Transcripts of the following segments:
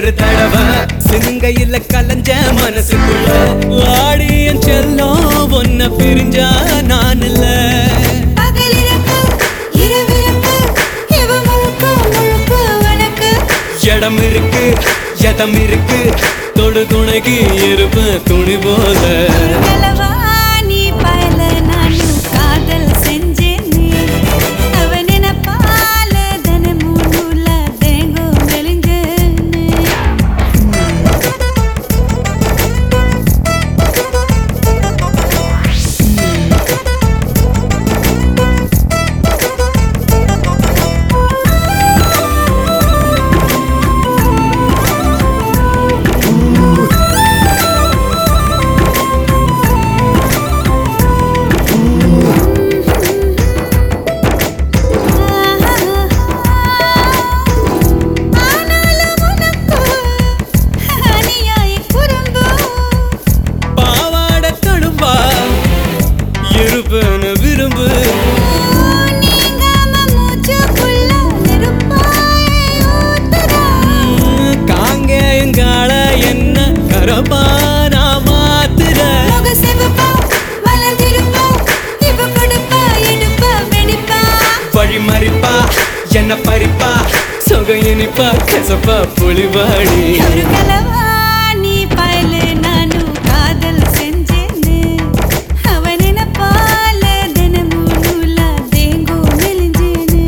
ஒரு தடவை சிங்கையில கலஞ்ச மனசுக்குள்ள வாடியன் செல்லம் ஒன்ன பிரிஞ்சா நான் இல்ல பகலிரப்பு, இரவிரப்பு, இவ முழுக்க முழுக்க உனக்கு. இடம் இருக்கு எதம் இருக்கு தொடு துணைக்கு இருப்ப துணி போல கலவா நீ பயல நானும் காதல் செஞ்சேனே. அவ நினைப்பால தினமும் நூல தேங்கும் மெலிஞ்சேனே. ஆனாலும் உனக்கு அநியாய குறும்பு பாவாட தடும்பா இருப்பன விரும்பு நீங்காம மூச்சுக்குள்ள நெருப்பாய் ஊத்துதா. காங்கேயங்கால என்ன கரபானா மாத்துற முக சிவப்பா, மலர்ந்திருப்பா, இவ கொடுப்பா, எடுப்பா, வெடிப்பா. வழி மறிப்பா என்ன பறிப்பா சொக இனிப்பா கசப்பா புலிவாடி ஒரு கலவா நீ பயல நானும் காதல் செஞ்சேன்னு. அவ நினைப்பால தினமும் நூலா தேங்கும் மெலிஞ்சேன்னு.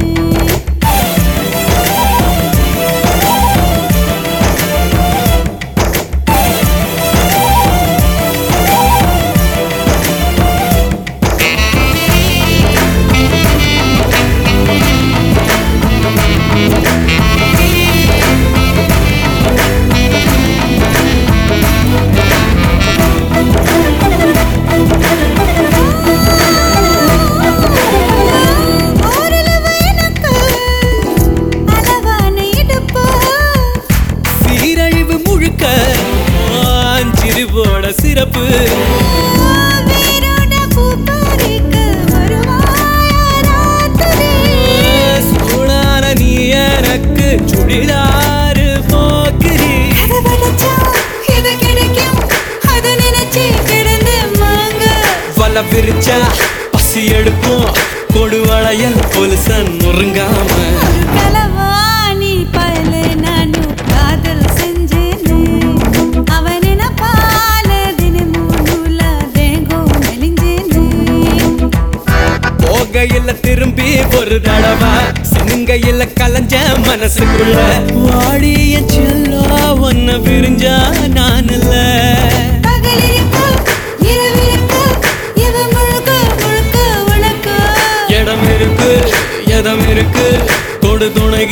ஓரளவு எனக்கு அளவான இடுப்பு. சீரழிவு முழுக்க சிறுவோட சிறப்பு வேரோட பூ பறிக்க வருவாயா ராத்திரி? சூடான நீ எனக்கு சுடிதாரு போக்குறி கதவடைச்சா இது கிடைக்கும். அது நினைச்சு கிடந்து மாங்க. வல விரிச்சா பசி எடுப்போம் கொடுவளையல் பொலிசன் நொறுங்காம ஒரு கலவா நீ பயல நானும் காதல் செஞ்சேனே. அவன் நினைப்பால தினமும் நூலா தேங்கும் மெலிஞ்சேனே. போகையில திரும்பி ஒரு தடவை சிங்கையில கலஞ்ச மனசுக்குள்ள வாடிய செல்லா ஒன்ன விரிஞ்சா நான் இல்ல பகலிருப்பு, இரவிருப்பு, இவ முழுக்க முழுக்க உனக்கு. இடம் இருக்கு எதம் இருக்கு கொடு துணை